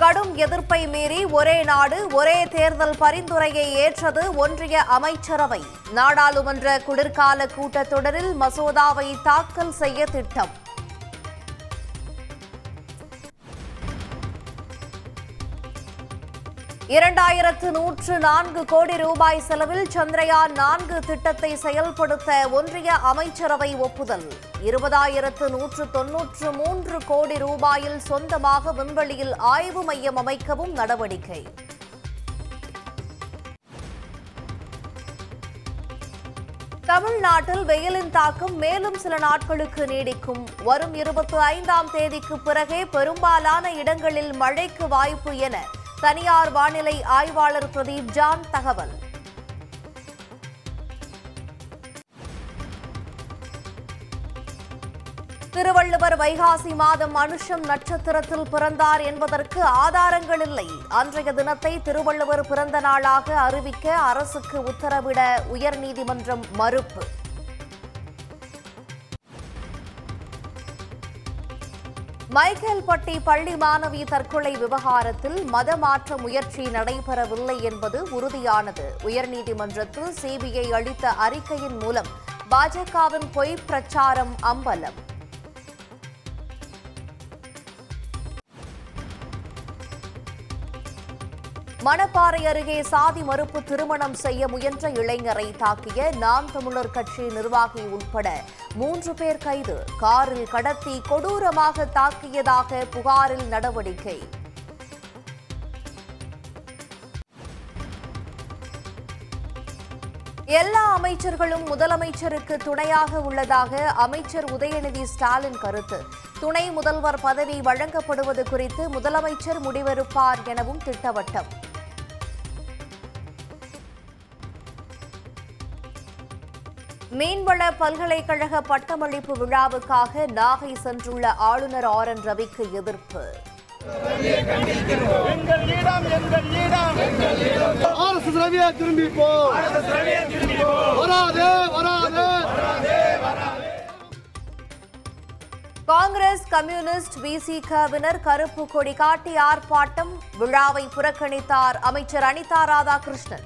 கடும் எதிர்ப்பை மீறி ஒரே நாடு ஒரே தேர்தல் பரிந்துரையை ஏற்றது ஒன்றிய அமைச்சரவை நாடாளுமன்ற குளிர்கால கூட்டத்தொடரில் மசோதாவை தாக்கல் செய்ய திட்டம் இரண்டாயிரத்து நூற்று நான்கு கோடி ரூபாய் செலவில் சந்திரயான் நான்கு திட்டத்தை செயல்படுத்த ஒன்றிய அமைச்சரவை ஒப்புதல் இருபதாயிரத்து நூற்று தொன்னூற்று மூன்று கோடி ரூபாயில் சொந்தமாக விண்வெளியில் ஆய்வு மையம் அமைக்கவும் நடவடிக்கை தமிழ்நாட்டில் வெயிலின் தாக்கம் மேலும் சில நாட்களுக்கு நீடிக்கும் வரும் இருபத்தி ஐந்தாம் தேதிக்கு பிறகே பெரும்பாலான இடங்களில் மழைக்கு வாய்ப்பு என தனியார் வானிலை ஆய்வாளர் பிரதீப் ஜான் தகவல் திருவள்ளுவர் வைகாசி மாதம் அனுஷம் நட்சத்திரத்தில் பிறந்தார் என்பதற்கு ஆதாரங்கள் இல்லை அன்றைய தினத்தை திருவள்ளுவர் பிறந்த நாளாக அறிவிக்க அரசுக்கு உத்தரவிட உயர்நீதிமன்றம் மறுப்பு மைக்கேல்பட்டி பள்ளி மாணவி தற்கொலை விவகாரத்தில் மத மாற்ற முயற்சி நடைபெறவில்லை என்பது உறுதியானது உயர்நீதிமன்றத்தில் சிபிஐ அளித்த அறிக்கையின் மூலம் பாஜகவின் பொய் பிரச்சாரம் அம்பலம் மணப்பாறை அருகே சாதி மறுப்பு திருமணம் செய்ய முயன்ற இளைஞரை தாக்கிய நாம் தமிழர் கட்சி நிர்வாகி உட்பட மூன்று பேர் கைது காரில் கடத்தி கொடூரமாக தாக்கியதாக புகாரில் நடவடிக்கை எல்லா அமைச்சர்களும் முதலமைச்சருக்கு துணையாக உள்ளதாக அமைச்சர் உதயநிதி ஸ்டாலின் கருத்து துணை முதல்வர் பதவி வழங்கப்படுவது குறித்து முதலமைச்சர் முடிவெடுப்பார் எனவும் திட்டவட்டம் மீன்வள பல்கலைக்கழக பட்டமளிப்பு விழாவுக்காக நாகை சென்றுள்ள ஆளுநர் ஆர் என் ரவிக்கு எதிர்ப்பு எங்கள் ஈடம் எங்கள் ஈடம் ஆர்எஸ்எஸ் ரவியா திரும்பி போ வராதே வராதே காங்கிரஸ் கம்யூனிஸ்ட் விசிகவினர் கருப்பு கொடி காட்டி ஆர்ப்பாட்டம் விழாவை புறக்கணித்தார் அமைச்சர் அனிதா ராதாகிருஷ்ணன்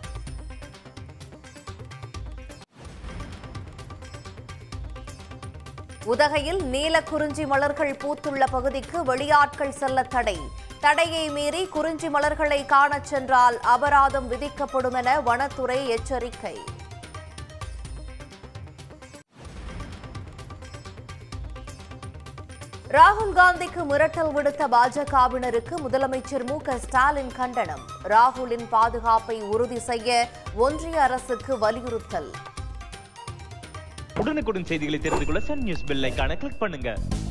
உதகையில் நீல குறிஞ்சி மலர்கள் பூத்துள்ள பகுதிக்கு வெளியாட்கள் செல்ல தடை தடையை மீறி குறிஞ்சி மலர்களை காணச் சென்றால் அபராதம் விதிக்கப்படும் என வனத்துறை எச்சரிக்கை ராகுல் காந்திக்கு மிரட்டல் விடுத்த பாஜகவினருக்கு முதலமைச்சர் மு க ஸ்டாலின் கண்டனம் ராகுலின் பாதுகாப்பை உறுதி செய்ய ஒன்றிய அரசுக்கு வலியுறுத்தல் உடனுக்குடன் செய்திகளை தெரிந்து கொள்ள சன் நியூஸ் பெல் ஐகானை கிளிக் பண்ணுங்க